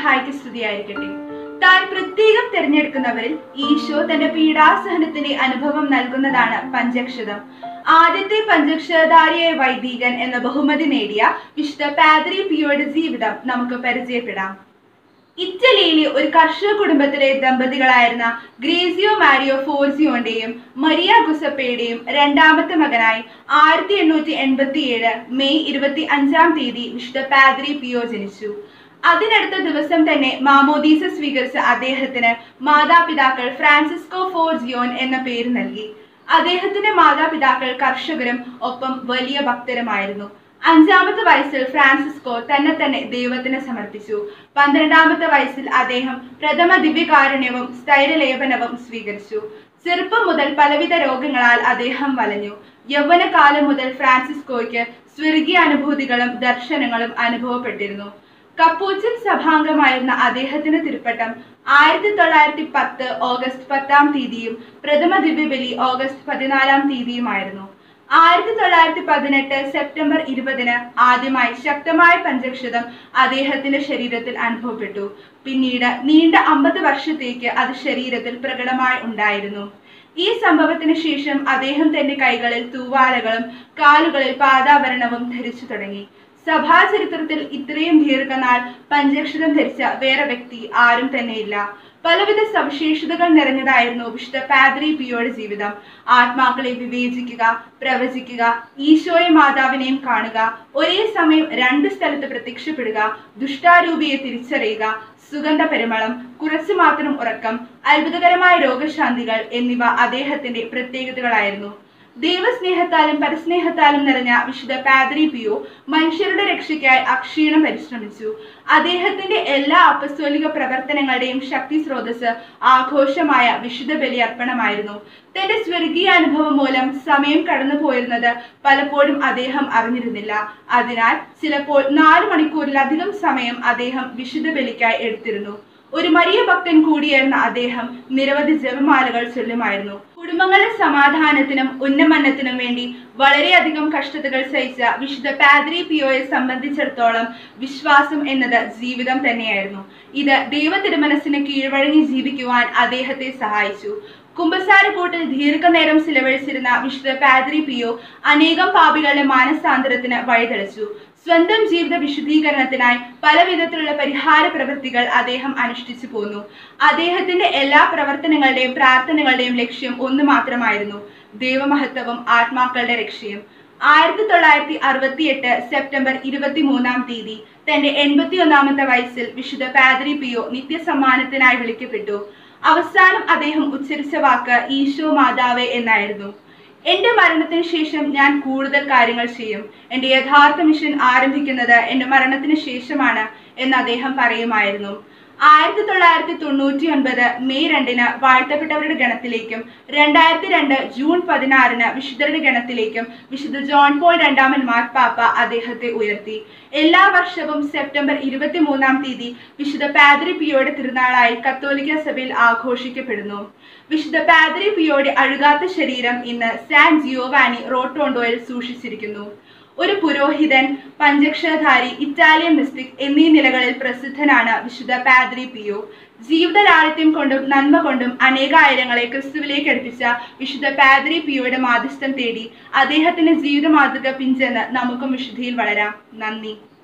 മിശിഹായ്ക്ക് സ്തുതിയായിരിക്കട്ടെ താൻ പ്രത്യേകം തിരഞ്ഞെടുക്കുന്നവരിൽ ഈശോ തന്റെ പീഡാസഹനത്തിന്റെ അനുഭവം നൽകുന്നതാണ് പഞ്ചക്ഷതം ആദ്യത്തെ പഞ്ചക്ഷരധാരിയായ വൈദികൻ എന്ന ബഹുമതി നേടിയ വിശുദ്ധ പാദ്രി പിയോയുടെ ജീവിതം നമുക്ക് പരിചയപ്പെടാം ഇറ്റലിയിലെ ഒരു കർഷക കുടുംബത്തിലെ ദമ്പതികളായിരുന്ന ഗ്രേസിയോ മാരിയോ ഫോർസിയോന്റെയും മരിയ ഗുസപ്പയുടെയും രണ്ടാമത്തെ മകനായി ആയിരത്തി എണ്ണൂറ്റി എൺപത്തി ഏഴ് മെയ് ഇരുപത്തി അഞ്ചാം തീയതി വിശുദ്ധ പാദ്രി പിയോ ജനിച്ചു അതിനടുത്ത ദിവസം തന്നെ മാമോദീസ സ്വീകരിച്ച അദ്ദേഹത്തിന് മാതാപിതാക്കൾ ഫ്രാൻസിസ്കോ ഫോർജിയോൻ എന്ന പേര് നൽകി അദ്ദേഹത്തിന്റെ മാതാപിതാക്കൾ കർഷകരും ഒപ്പം വലിയ ഭക്തരുമായിരുന്നു അഞ്ചാമത്തെ വയസ്സിൽ ഫ്രാൻസിസ്കോ തന്നെ തന്നെ ദൈവത്തിന് സമർപ്പിച്ചു പന്ത്രണ്ടാമത്തെ വയസ്സിൽ അദ്ദേഹം പ്രഥമ ദിവ്യകാരുണ്യവും സ്ഥൈര്യലേപനവും സ്വീകരിച്ചു ചെറുപ്പം മുതൽ പലവിധ രോഗങ്ങളാൽ അദ്ദേഹം വലഞ്ഞു യൗവനകാലം മുതൽ ഫ്രാൻസിസ്കോയ്ക്ക് സ്വർഗീയ അനുഭൂതികളും ദർശനങ്ങളും അനുഭവപ്പെട്ടിരുന്നു കപ്പൂച്ചൻ സഭാംഗമായിരുന്ന അദ്ദേഹത്തിന്റെ തിരുപ്പട്ടം ആയിരത്തി തൊള്ളായിരത്തി പത്ത് ഓഗസ്റ്റ് പത്താം തീയതിയും പ്രഥമ ദിവ്യബലി ഓഗസ്റ്റ് പതിനാലാം തീയതിയുമായിരുന്നു ആയിരത്തി തൊള്ളായിരത്തി പതിനെട്ട് സെപ്റ്റംബർ ഇരുപതിന് ആദ്യമായി ശക്തമായ പഞ്ചക്ഷതം അദ്ദേഹത്തിന്റെ ശരീരത്തിൽ അനുഭവപ്പെട്ടു പിന്നീട് നീണ്ട അമ്പത് വർഷത്തേക്ക് അത് ശരീരത്തിൽ പ്രകടമായി ഉണ്ടായിരുന്നു ഈ സംഭവത്തിന് ശേഷം അദ്ദേഹം തന്റെ കൈകളിൽ തൂവാലകളും കാലുകളിൽ പാദാഭരണവും ധരിച്ചു തുടങ്ങി സഭാ ചരിത്രത്തിൽ ഇത്രയും ദീർഘനാൾ പഞ്ചക്ഷതം ധരിച്ച വേറെ വ്യക്തി ആരും തന്നെയില്ല പലവിധ സവിശേഷതകൾ നിറഞ്ഞതായിരുന്നു വിശുദ്ധ പാദ്രി പിയോയുടെ ജീവിതം ആത്മാക്കളെ വിവേചിക്കുക പ്രവചിക്കുക ഈശോയെ മാതാവിനെയും കാണുക ഒരേ സമയം രണ്ട് സ്ഥലത്ത് പ്രത്യക്ഷപ്പെടുക ദുഷ്ടാരൂപിയെ തിരിച്ചറിയുക സുഗന്ധ പരിമളം കുറച്ചു മാത്രം ഉറക്കം അത്ഭുതകരമായ രോഗശാന്തികൾ എന്നിവ അദ്ദേഹത്തിന്റെ പ്രത്യേകതകളായിരുന്നു ദൈവസ്നേഹത്താലും പരസ്നേഹത്താലും നിറഞ്ഞ വിശുദ്ധ പാദ്രി പിയോ മനുഷ്യരുടെ രക്ഷയ്ക്കായി അക്ഷീണം പരിശ്രമിച്ചു അദ്ദേഹത്തിന്റെ എല്ലാ അപ്പസ്തോലിക പ്രവർത്തനങ്ങളുടെയും ശക്തി സ്രോതസ് ആഘോഷമായ വിശുദ്ധ ബലിയർപ്പണമായിരുന്നു തന്റെ സ്വർഗീയ അനുഭവം മൂലം സമയം കടന്നു പോയിരുന്നത് പലപ്പോഴും അദ്ദേഹം അറിഞ്ഞിരുന്നില്ല അതിനാൽ ചിലപ്പോൾ നാല് മണിക്കൂറിലധികം സമയം അദ്ദേഹം വിശുദ്ധ ബലിക്കായി എടുത്തിരുന്നു ഒരു മരിയ ഭക്തൻ കൂടിയായിരുന്ന അദ്ദേഹം നിരവധി ജപമാലകൾ ചൊല്ലുമായിരുന്നു കുടുംബങ്ങളുടെ സമാധാനത്തിനും ഉന്നമനത്തിനും വേണ്ടി വളരെയധികം കഷ്ടതകൾ സഹിച്ച വിശുദ്ധ പാദ്രി പിയോയെ സംബന്ധിച്ചിടത്തോളം വിശ്വാസം എന്നത് ജീവിതം തന്നെയായിരുന്നു ഇത് ദൈവ തിരുമനസ്സിന് കീഴ്വഴങ്ങി ജീവിക്കുവാൻ അദ്ദേഹത്തെ സഹായിച്ചു കുമ്പസാരക്കൂട്ടിൽ ദീർഘനേരം ചിലവഴിച്ചിരുന്ന വിശുദ്ധ പാദ്രി പിയോ അനേകം പാപികളുടെ മാനസാന്തരത്തിന് വഴിതെളിച്ചു സ്വന്തം ജീവിത വിശുദ്ധീകരണത്തിനായി പല വിധത്തിലുള്ള പരിഹാര പ്രവൃത്തികൾ അദ്ദേഹം അനുഷ്ഠിച്ചു പോന്നു അദ്ദേഹത്തിന്റെ എല്ലാ പ്രവർത്തനങ്ങളുടെയും പ്രാർത്ഥനകളുടെയും ലക്ഷ്യം ഒന്ന് മാത്രമായിരുന്നു ദൈവമഹത്വവും ആത്മാക്കളുടെ രക്ഷയും ആയിരത്തി തൊള്ളായിരത്തി അറുപത്തി എട്ട് സെപ്റ്റംബർ ഇരുപത്തി മൂന്നാം തീയതി തന്റെ എൺപത്തി ഒന്നാമത്തെ വയസ്സിൽ വിശുദ്ധ പാദ്രി പിയോ നിത്യസമ്മാനത്തിനായി വിളിക്കപ്പെട്ടു അവസാനം അദ്ദേഹം ഉച്ചരിച്ച വാക്ക് ഈശോ മാതാവേ എന്നായിരുന്നു എന്റെ മരണത്തിന് ശേഷം ഞാൻ കൂടുതൽ കാര്യങ്ങൾ ചെയ്യും എന്റെ യഥാർത്ഥ മിഷൻ ആരംഭിക്കുന്നത് എന്റെ മരണത്തിന് ശേഷമാണ് എന്ന് അദ്ദേഹം പറയുമായിരുന്നു ആയിരത്തി തൊള്ളായിരത്തി തൊണ്ണൂറ്റി ഒൻപത് മെയ് രണ്ടിന് വാഴ്ത്തപ്പെട്ടവരുടെ ഗണത്തിലേക്കും രണ്ടായിരത്തി രണ്ട് ജൂൺ പതിനാറിന് വിശുദ്ധരുടെ ഗണത്തിലേക്കും വിശുദ്ധ ജോൺ പോൾ രണ്ടാമൻ മാർപ്പാപ്പ അദ്ദേഹത്തെ ഉയർത്തി എല്ലാ വർഷവും സെപ്റ്റംബർ ഇരുപത്തി മൂന്നാം തീയതി വിശുദ്ധ പാദ്രി പിയോയുടെ തിരുനാളായി കത്തോലിക്ക സഭയിൽ ആഘോഷിക്കപ്പെടുന്നു വിശുദ്ധ പാദ്രി പിയോയുടെ അഴുകാത്ത ശരീരം ഇന്ന് സാൻ ജിയോവാനി റോട്ടോണ്ടോയിൽ സൂക്ഷിച്ചിരിക്കുന്നു ഒരു പുരോഹിതൻ പഞ്ചക്ഷരധാരി ഇറ്റാലിയൻ മിസ്റ്റിക് എന്നീ നിലകളിൽ പ്രസിദ്ധനാണ് വിശുദ്ധ പാദ്രി പിയോ ജീവിത ലാളിത്യം കൊണ്ടും നന്മ കൊണ്ടും അനേകായിരങ്ങളെ ക്രിസ്തുവിലേക്ക് അടുപ്പിച്ച വിശുദ്ധ പാദ്രി പിയോയുടെ മാധ്യസ്ഥം തേടി അദ്ദേഹത്തിന്റെ ജീവിത മാതൃക പിഞ്ചെന്ന് നമുക്കും വിശുദ്ധിയിൽ വളരാം നന്ദി